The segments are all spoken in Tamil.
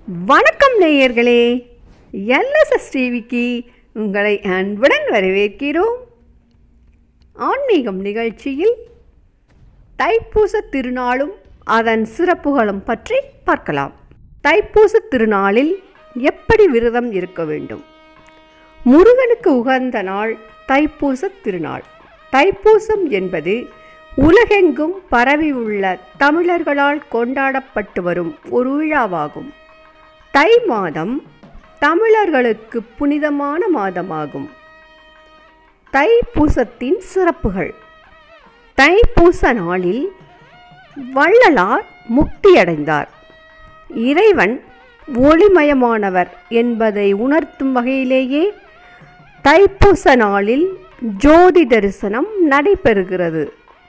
வணக்கம் நேயர்களே எல்எஸ்எஸ் டிவிக்கு உங்களை அன்புடன் வரவேற்கிறோம் ஆன்மீகம் நிகழ்ச்சியில் தைப்பூச திருநாளும் அதன் சிறப்புகளும் பற்றி பார்க்கலாம் தைப்பூச திருநாளில் எப்படி விரதம் இருக்க வேண்டும் முருகனுக்கு உகந்த நாள் தைப்பூச திருநாள் தைப்பூசம் என்பது உலகெங்கும் பரவியுள்ள தமிழர்களால் கொண்டாடப்பட்டு வரும் ஒரு விழாவாகும் தை மாதம் தமிழர்களுக்கு புனிதமான மாதமாகும் தைப்பூசத்தின் சிறப்புகள் தைப்பூச நாளில் வள்ளலார் முக்தியடைந்தார் இறைவன் ஒளிமயமானவர் என்பதை உணர்த்தும் வகையிலேயே தைப்பூச நாளில் ஜோதி தரிசனம் நடைபெறுகிறது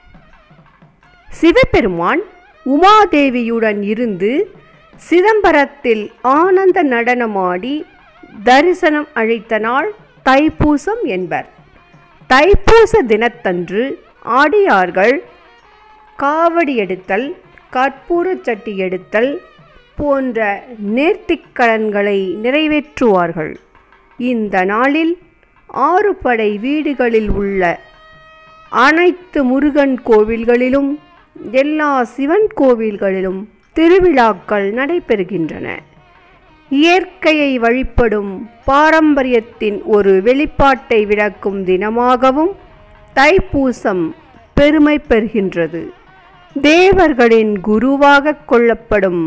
சிவபெருமான் உமாதேவியுடன் இருந்து சிதம்பரத்தில் ஆனந்த நடனமாடி தரிசனம் அளித்த நாள் தைப்பூசம் என்பர் தைப்பூச தினத்தன்று ஆடியார்கள் காவடி எடுத்தல் கற்பூரச் சட்டி எடுத்தல் போன்ற நேர்த்திக்கடன்களை நிறைவேற்றுவார்கள் இந்த நாளில் ஆறு படை வீடுகளில் உள்ள அனைத்து முருகன் கோவில்களிலும் எல்லா சிவன் கோவில்களிலும் திருவிழாக்கள் நடைபெறுகின்றன இயற்கையை வழிபடும் பாரம்பரியத்தின் ஒரு வெளிப்பாட்டை விளக்கும் தினமாகவும் தைப்பூசம் பெருமை பெறுகின்றது தேவர்களின் குருவாக கொள்ளப்படும்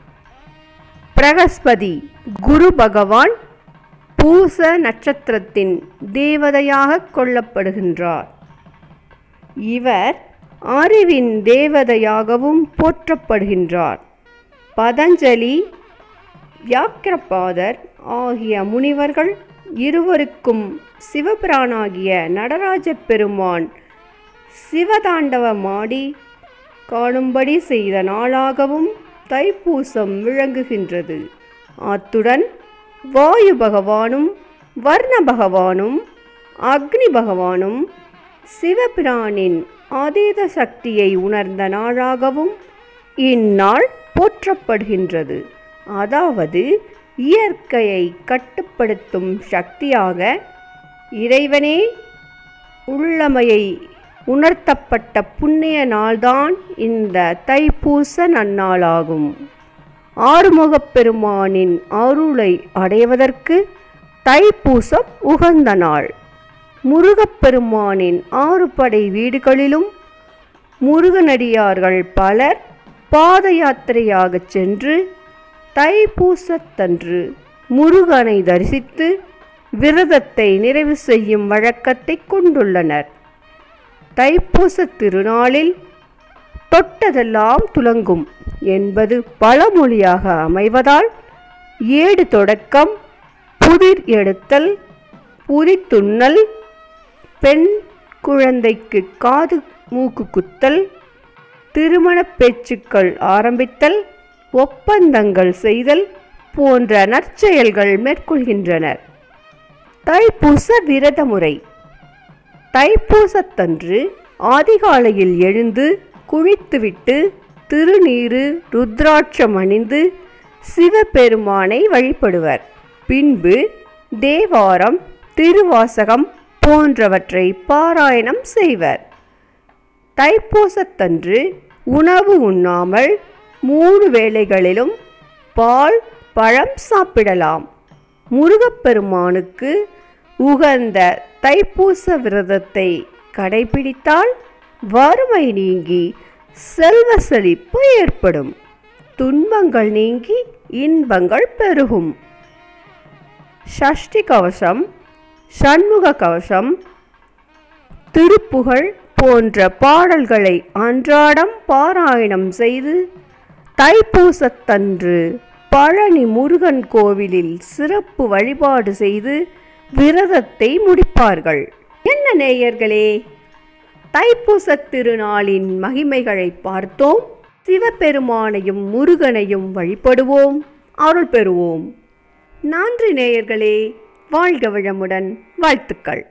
பிரகஸ்பதி குரு பகவான் பூச நட்சத்திரத்தின் தேவதையாக கொள்ளப்படுகின்றார் இவர் அறிவின் தேவதையாகவும் போற்றப்படுகின்றார் பதஞ்சலி வியாக்கிரபாதர் ஆகிய முனிவர்கள் இருவருக்கும் சிவபிரானாகிய நடராஜ பெருமான் சிவதாண்டவமாடி காணும்படி செய்த நாளாகவும் தைப்பூசம் விளங்குகின்றது அத்துடன் வாயு பகவானும் வர்ண பகவானும் அக்னி பகவானும் சிவபிரானின் அதீத சக்தியை உணர்ந்த நாளாகவும் இந்நாள் போற்றப்படுகின்றது அதாவது இயற்கையை கட்டுப்படுத்தும் சக்தியாக இறைவனே உள்ளமையை உணர்த்தப்பட்ட புண்ணிய நாள்தான் இந்த தைப்பூச நன்னாளாகும் ஆறுமுகப் பெருமானின் அருளை அடைவதற்கு தைப்பூசம் உகந்த நாள் முருகப்பெருமானின் ஆறு படை வீடுகளிலும் முருகனடியார்கள் பலர் பாத யாத்திரையாகச் சென்று தைப்பூசத்தன்று முருகனை தரிசித்து விரதத்தை நிறைவு செய்யும் வழக்கத்தை கொண்டுள்ளனர் தைப்பூச திருநாளில் தொட்டதெல்லாம் துலங்கும் என்பது பழமொழியாக அமைவதால் ஏடு தொடக்கம் புதிர் எடுத்தல் புதித்துண்ணல் பெண் குழந்தைக்கு காது மூக்கு குத்தல் திருமணப் பேச்சுக்கள் ஆரம்பித்தல் ஒப்பந்தங்கள் செய்தல் போன்ற நற்செயல்கள் மேற்கொள்கின்றனர் தைப்பூச விரத முறை தைப்பூசத்தன்று அதிகாலையில் எழுந்து குளித்துவிட்டு திருநீரு ருத்ராட்சம் அணிந்து சிவபெருமானை வழிபடுவர் பின்பு தேவாரம் திருவாசகம் போன்றவற்றை பாராயணம் செய்வர் தைப்பூசத்தன்று உணவு உண்ணாமல் மூணு வேளைகளிலும் பால் பழம் சாப்பிடலாம் முருகப்பெருமானுக்கு உகந்த தைப்பூச விரதத்தை கடைபிடித்தால் வறுமை நீங்கி செல்வ செழிப்பு ஏற்படும் துன்பங்கள் நீங்கி இன்பங்கள் பெருகும் ஷஷ்டி கவசம் சண்முக கவசம் திருப்புகழ் போன்ற பாடல்களை அன்றாடம் பாராயணம் செய்து தைப்பூசத்தன்று பழனி முருகன் கோவிலில் சிறப்பு வழிபாடு செய்து விரதத்தை முடிப்பார்கள் என்ன நேயர்களே தைப்பூச திருநாளின் மகிமைகளை பார்த்தோம் சிவபெருமானையும் முருகனையும் வழிபடுவோம் அருள் பெறுவோம் நன்றி நேயர்களே வாழ்க வளமுடன் வாழ்த்துக்கள்